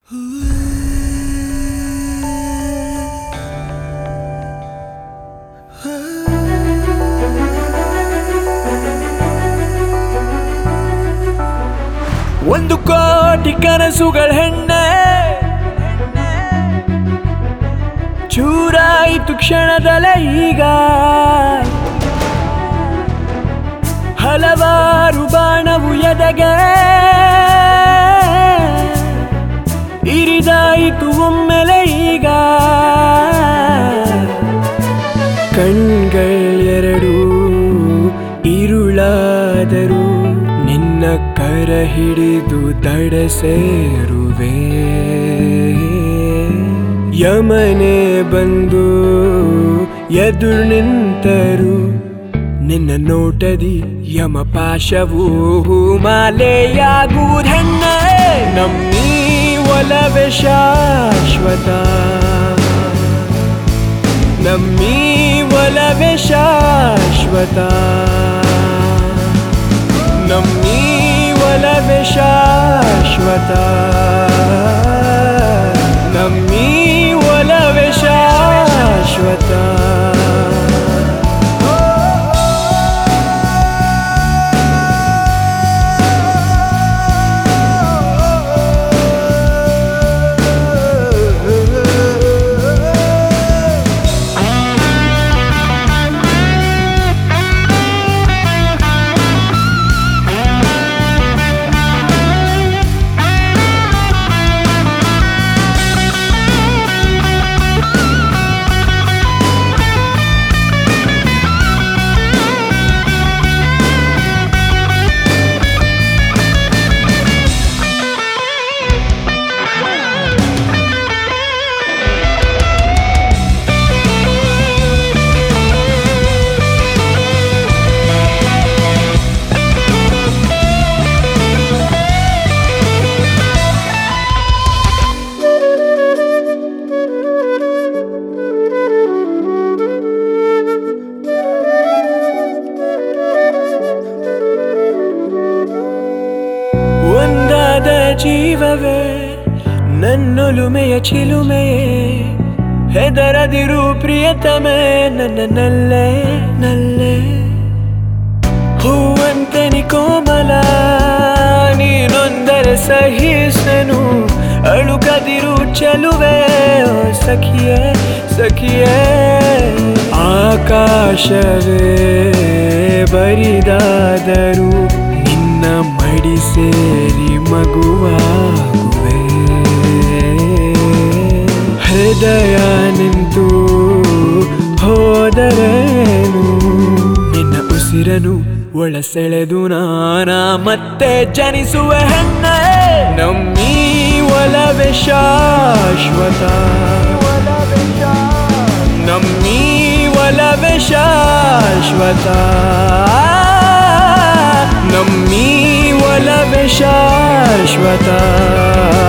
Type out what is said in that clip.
ಒಂದು ಕೋಟಿ ಕನಸುಗಳ ಹೆಣ್ಣೆ ಚೂರಾಯಿತು ಕ್ಷಣದಲ್ಲೇ ಈಗ ಹಲವಾರು ಬಾಣವು ಎದೆಗೆ ಇರಿದಾಯಿತು ಒಮ್ಮೆಲೆ ಈಗ ಕಣ್ಗಳೆರಡು ഇരുಳಾದರೂ ನಿನ್ನ ಕರ ಹಿಡಿದು ದಡ ಸೇರುವೆ ಯಮನೆ ಬಂದು ಎದುರು ನಿಂತರು ನಿನ್ನ ನೋಟದಿ ಯಮ ಪಾಶವು ಮಾಲೆಯಾಗುವುದೆಣ್ಣ ನಮ್ಮೀ ಒಲವೆ ಶಾಶ್ವತ ನಮ್ಮೀ ಒಲವೆ ಶಾಶ್ವತ ನಮ್ಮೀ ಒಲವೆ ಶಾಶ್ವತ ನಮ್ಮೀ ಒಲವೆ ಶಾಶ್ವತ ಒಂದಾದ ಜೀವವೇ ನನ್ನೊಲುಮೆಯ ಚಿಲುಮೆಯೇ ಹೆದರದಿರು ಪ್ರಿಯತಮೆ ನನ್ನ ನಲ್ಲೆ ನಲ್ಲೆ ಹೂವಂತನಿ ಕೋಮಲ ನೀನೊಂದರೆ ಸಹಿಸನು ಅಳುಕದಿರು ಚೆಲುವೆ ಓ ಸಖಿಯೇ ಸಖಿಯೇ ಆಕಾಶವೇ ಬರಿದಾದರೂ ನಿನ್ನ ಮಡಿ ಸೇರಿ ಮಗುವಾಗುವೆ ಹೃದಯ ನಿಂತು ಹೋದರೇನು ನಿನ್ನ ಉಸಿರನು ಒಳ ಸೆಳೆದು ನಾನ ಮತ್ತೆ ಜನಿಸುವ ಹೆಣ್ಣ ನಮ್ಮೀ ಒಲವೆ ಶಾಶ್ವತ ನಮ್ಮೀ ಒಲವೆ ಶಾಶ್ವತ ನಮ್ಮೀ ಒಲವೆ ಶಾಶ್ವತ